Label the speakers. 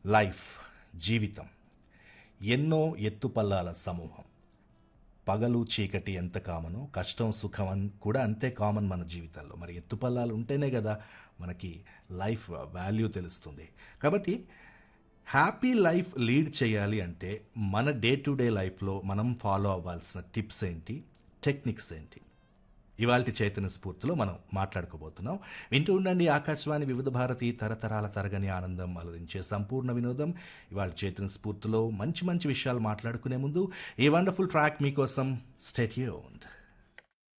Speaker 1: life జీవితం ఎన్నో ఎత్తుపల్లాల సమూహం పగలు చీకటి ఎంత కామనో కష్టం సుఖం అన్- కూడా అంతే కామన్ మన జీవితంలో మరి ఎత్తుపల్లాలు ఉంటేనే కదా మనకి లైఫ్ వాల్యూ తెలుస్తుంది కాబట్టి హ్యాపీ లైఫ్ లీడ్ చేయాలి అంటే మన డే టు డే లైఫ్లో మనం ఫాలో అవ్వాల్సిన టిప్స్ ఏంటి టెక్నిక్స్ ఏంటి ఇవాళ చైతన్య స్ఫూర్తిలో మనం మాట్లాడుకోబోతున్నాం వింటూ ఉండండి ఆకాశవాణి వివిధ భారతి తరతరాల తరగని ఆనందం అలరించే సంపూర్ణ వినోదం ఇవాళ చైతన్య స్ఫూర్తిలో మంచి మంచి విషయాలు మాట్లాడుకునే ముందు ఈ వండర్ఫుల్ ట్రాక్ మీకోసం స్టేట్యూన్డ్